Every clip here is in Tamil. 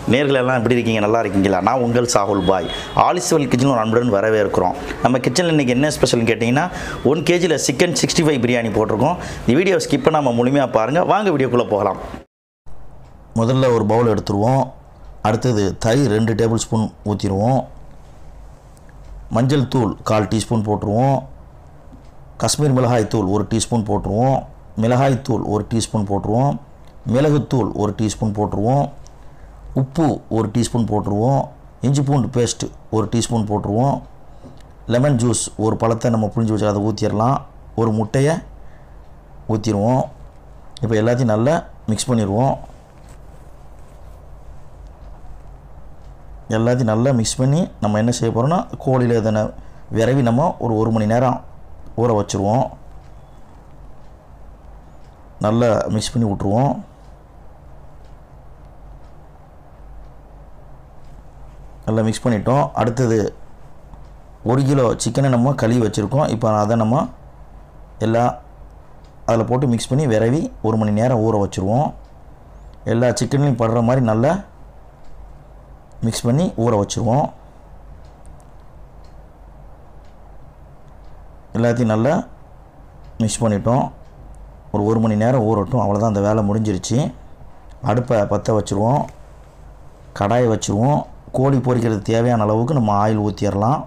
நேர்கள் எல்லாம் எப்படி இருக்கீங்க நல்லா இருக்கீங்களா நான் உங்கள் சாகுல் பாய் ஆலிஸ்வல் கிச்சன் ஒரு அன்புடன் வரவே இருக்கிறோம் நம்ம கிச்சனில் இன்றைக்கி என்ன ஸ்பெஷல்னு கேட்டிங்கன்னா ஒன் கேஜியில் சிக்கன் சிக்ஸ்டி ஃபைவ் பிரியாணி போட்டிருக்கோம் இந்த வீடியோ ஸ்கிப் பண்ணாமல் முழுமையாக பாருங்கள் வாங்க வீடியோக்குள்ளே போகலாம் முதல்ல ஒரு பவுல் எடுத்துருவோம் அடுத்தது தயிர் ரெண்டு டேபிள் ஸ்பூன் ஊற்றிடுவோம் மஞ்சள் தூள் கால் டீஸ்பூன் போட்டுருவோம் காஷ்மீர் மிளகாய் தூள் ஒரு டீஸ்பூன் போட்டுருவோம் மிளகாய் தூள் ஒரு டீஸ்பூன் போட்டுருவோம் மிளகுத்தூள் ஒரு டீஸ்பூன் போட்டுருவோம் உப்பு ஒரு டீஸ்பூன் போட்டுருவோம் இஞ்சி பூண்டு பேஸ்ட் ஒரு டீஸ்பூன் போட்டுருவோம் லெமன் ஜூஸ் ஒரு பழத்தை நம்ம புழிஞ்சு வச்சு அதை ஊற்றிடலாம் ஒரு முட்டையை ஊற்றிடுவோம் இப்போ எல்லாத்தையும் நல்லா மிக்ஸ் பண்ணிடுவோம் எல்லாத்தையும் நல்லா மிக்ஸ் பண்ணி நம்ம என்ன செய்ய போகிறோம்னா கோழியில் இதனை விரவி நம்ம ஒரு ஒரு மணி நேரம் ஊற வச்சுருவோம் நல்லா மிக்ஸ் பண்ணி விட்ருவோம் நல்லா மிக்ஸ் பண்ணிட்டோம் அடுத்தது ஒரு கிலோ சிக்கனை நம்ம கழுவி வச்சுருக்கோம் இப்போ அதை நம்ம எல்லாம் அதில் போட்டு மிக்ஸ் பண்ணி விரவி ஒரு மணி நேரம் ஊற வச்சுருவோம் எல்லா சிக்கன்லையும் படுற மாதிரி நல்லா மிக்ஸ் பண்ணி ஊற வச்சுருவோம் எல்லாத்தையும் நல்லா மிக்ஸ் பண்ணிட்டோம் ஒரு ஒரு மணி நேரம் ஊறட்டும் அவ்வளோதான் அந்த வேலை முடிஞ்சிருச்சு அடுப்பை பற்ற வச்சுருவோம் கடாயை வச்சுருவோம் கோழி பொரிக்கிறது தேவையான அளவுக்கு நம்ம ஆயில் ஊற்றிடலாம்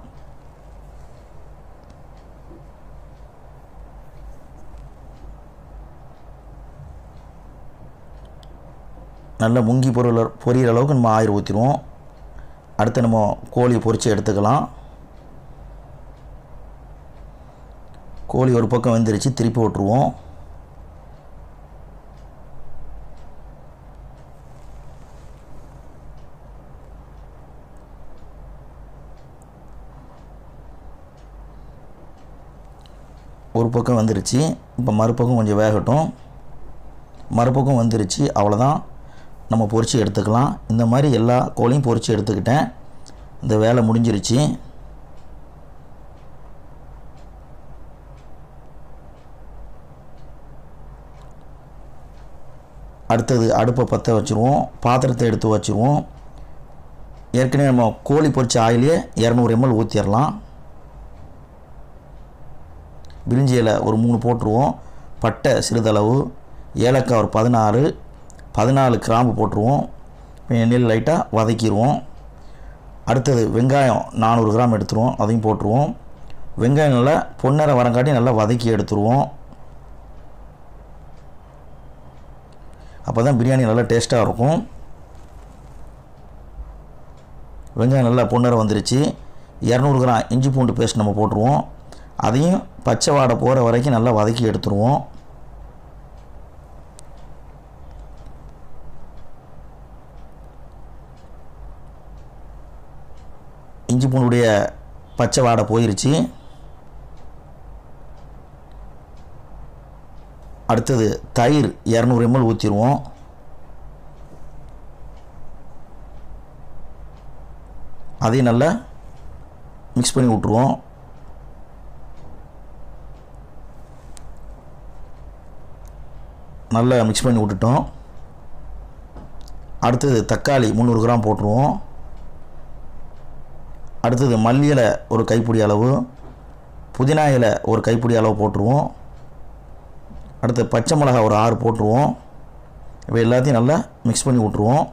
நல்லா முங்கி பொருள் பொரியிற அளவுக்கு நம்ம ஆயில் ஊற்றிடுவோம் அடுத்து நம்ம கோழி பொரித்து எடுத்துக்கலாம் கோழி ஒரு பக்கம் வெந்துருச்சு திருப்பி விட்ருவோம் ஒரு பக்கம் வந்துருச்சு இப்போ மறுபக்கம் கொஞ்சம் வேகட்டும் மறுபக்கம் வந்துருச்சு அவ்வளோதான் நம்ம பொரித்து எடுத்துக்கலாம் இந்த மாதிரி எல்லா கோழியும் பொரித்து எடுத்துக்கிட்டேன் இந்த வேலை முடிஞ்சிருச்சு அடுத்தது அடுப்பை பற்ற வச்சுருவோம் பாத்திரத்தை எடுத்து வச்சுருவோம் ஏற்கனவே நம்ம கோழி பொரிச்ச ஆயிலே இரநூறு எம்எல் ஊற்றிடலாம் பிரிஞ்சி இலை ஒரு மூணு போட்டுருவோம் பட்டை சிறிதளவு ஏலக்காய் ஒரு பதினாறு பதினாலு கிராம்பு போட்டுருவோம் எண்ணெயில் லைட்டாக வதக்கிடுவோம் அடுத்தது வெங்காயம் நானூறு கிராம் எடுத்துருவோம் அதையும் போட்டுருவோம் வெங்காயம் நல்லா பொன்னரை வரங்காட்டி நல்லா வதக்கி எடுத்துருவோம் அப்போ தான் பிரியாணி நல்லா டேஸ்ட்டாக இருக்கும் வெங்காயம் நல்லா பொன்னரை வந்துருச்சு இரநூறு கிராம் இஞ்சி பூண்டு பேஸ்ட் நம்ம போட்டுருவோம் அதையும் பச்சை வாடை போகிற வரைக்கும் நல்லா வதக்கி எடுத்துருவோம் இஞ்சி பூண்டுடைய பச்சை வாடை போயிருச்சு அடுத்தது தயிர் இரநூறு எம்எல் ஊற்றிடுவோம் அதையும் நல்லா மிக்ஸ் பண்ணி விட்ருவோம் நல்லா மிக்ஸ் பண்ணி விட்டுட்டோம் அடுத்தது தக்காளி முந்நூறு கிராம் போட்டுருவோம் அடுத்தது மல்லி இலை ஒரு கைப்பிடி அளவு புதினா இலை ஒரு கைப்பிடி அளவு போட்டுருவோம் அடுத்து பச்சை மிளகாய் ஒரு ஆறு போட்டுருவோம் இப்போ எல்லாத்தையும் நல்லா மிக்ஸ் பண்ணி விட்ருவோம்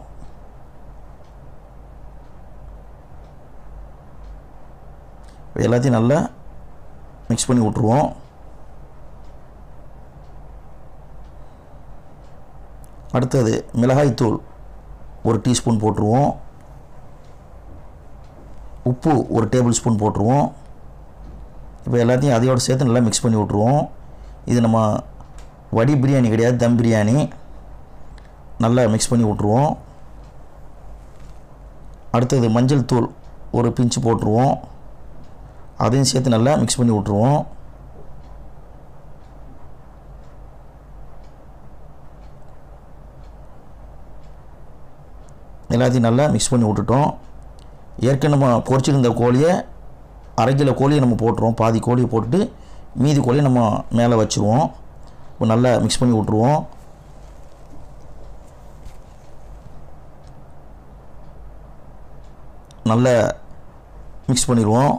இப்போ எல்லாத்தையும் நல்லா மிக்ஸ் பண்ணி விட்ருவோம் அடுத்தது மிளகாய்த்தூள் ஒரு டீஸ்பூன் போட்டுருவோம் உப்பு ஒரு டேபிள் ஸ்பூன் போட்டுருவோம் இப்போ எல்லாத்தையும் அதையோடு சேர்த்து நல்லா மிக்ஸ் பண்ணி விட்ருவோம் இது நம்ம வடி பிரியாணி கிடையாது தம் பிரியாணி நல்லா மிக்ஸ் பண்ணி விட்ருவோம் அடுத்தது மஞ்சள் தூள் ஒரு பிஞ்சு போட்டுருவோம் அதையும் சேர்த்து நல்லா மிக்ஸ் பண்ணி விட்ருவோம் எல்லாத்தையும் நல்லா மிக்ஸ் பண்ணி விட்டுட்டோம் ஏற்கனவே நம்ம பொரிச்சிருந்த கோழியை அரை கிலோ கோழியை நம்ம போட்டுருவோம் பாதி கோழியை போட்டுட்டு மீதி கோழியை நம்ம மேலே வச்சுருவோம் இப்போ நல்லா மிக்ஸ் பண்ணி விட்ருவோம் நல்லா மிக்ஸ் பண்ணிடுவோம்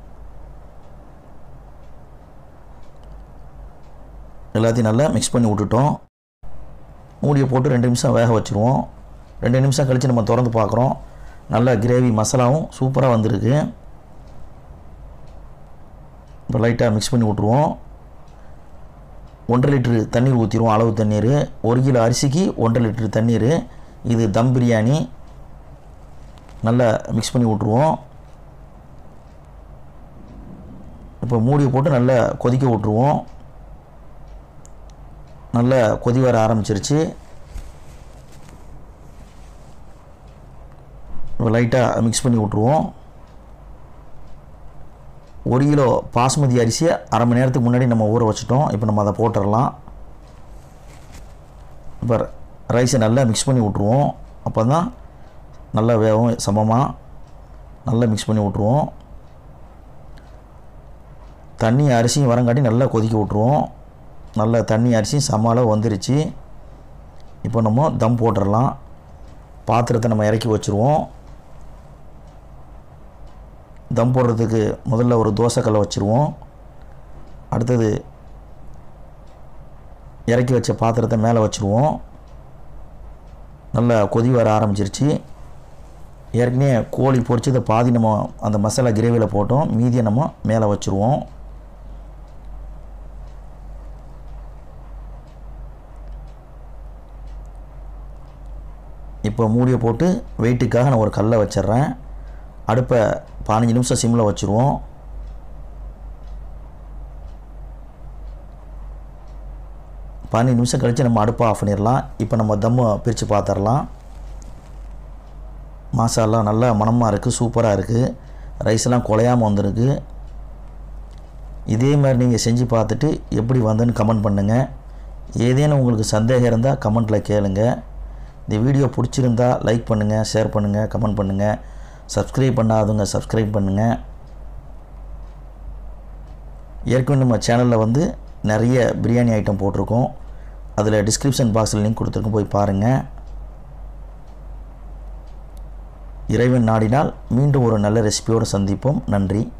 எல்லாத்தையும் நல்லா மிக்ஸ் பண்ணி விட்டுட்டோம் மூடியை போட்டு ரெண்டு நிமிஷம் வேக வச்சுருவோம் ரெண்டு நிமிஷம் கழித்து நம்ம திறந்து பார்க்குறோம் நல்லா கிரேவி மசாலாவும் சூப்பராக வந்திருக்கு இப்போ லைட்டாக மிக்ஸ் பண்ணி விட்ருவோம் ஒன்றரை லிட்ரு தண்ணீர் ஊற்றிடுவோம் அளவு தண்ணீர் ஒரு கிலோ அரிசிக்கு ஒன்றரை லிட்ரு தண்ணீர் இது தம் பிரியாணி நல்லா மிக்ஸ் பண்ணி விட்ருவோம் இப்போ மூடியை போட்டு நல்லா கொதிக்க விட்ருவோம் நல்லா கொதி வர ஆரம்பிச்சிருச்சு லைட்டாக மிக்ஸ் பண்ணி விட்ருவோம் ஒரு கிலோ பாஸ்மதி அரிசியை அரை மணி நேரத்துக்கு முன்னாடி நம்ம ஊற வச்சிட்டோம் இப்போ நம்ம அதை போட்டுடலாம் இப்போ ரைஸை நல்லா மிக்ஸ் பண்ணி விட்ருவோம் அப்போ தான் நல்லா வேகும் சமமாக நல்லா மிக்ஸ் பண்ணி விட்ருவோம் தண்ணி அரிசியும் வரங்காட்டி நல்லா கொதிக்க விட்ருவோம் நல்லா தண்ணி அரிசியும் சம அளவு வந்துருச்சு இப்போ நம்ம தம் போட்டுடலாம் பாத்திரத்தை நம்ம இறக்கி வச்சுருவோம் தம் போடுறதுக்கு முதல்ல ஒரு தோசைக்கல்லை வச்சுருவோம் அடுத்தது இறக்கி வச்ச பாத்திரத்தை மேலே வச்சுருவோம் நல்லா கொதி வர ஆரம்பிச்சிருச்சு ஏற்கனவே கோழி பொரிச்சதை பாதி நம்ம அந்த மசாலா கிரேவியில் போட்டோம் மீதியை நம்ம மேலே வச்சுருவோம் இப்போ மூடியை போட்டு வெயிட்டுக்காக நான் ஒரு கல்லை வச்சிட்றேன் அடுப்பை பதினஞ்சு நிமிஷம் சிம்மில் வச்சுருவோம் பதினஞ்சு நிமிஷம் கழித்து நம்ம அடுப்பை ஆஃப் பண்ணிடலாம் இப்போ நம்ம தம்மை பிரித்து பார்த்துடலாம் மாசாலாம் நல்லா மணமாக இருக்குது சூப்பராக இருக்குது ரைஸ்லாம் குலையாமல் வந்திருக்கு இதே மாதிரி நீங்கள் செஞ்சு பார்த்துட்டு எப்படி வந்ததுன்னு கமெண்ட் பண்ணுங்கள் ஏதேனும் உங்களுக்கு சந்தேகம் இருந்தால் கமெண்ட்டில் கேளுங்க இந்த வீடியோ பிடிச்சிருந்தா லைக் பண்ணுங்கள் ஷேர் பண்ணுங்கள் கமெண்ட் பண்ணுங்கள் சப்ஸ்கிரைப் பண்ணாதவங்க சப்ஸ்கிரைப் பண்ணுங்கள் ஏற்கனவே நம்ம சேனலில் வந்து நிறைய பிரியாணி ஐட்டம் போட்டிருக்கோம் அதில் டிஸ்கிரிப்ஷன் பாக்ஸில் லிங்க் கொடுத்துருக்கோம் போய் பாருங்கள் இறைவன் நாடினால் மீண்டும் ஒரு நல்ல ரெசிபியோடு சந்திப்போம் நன்றி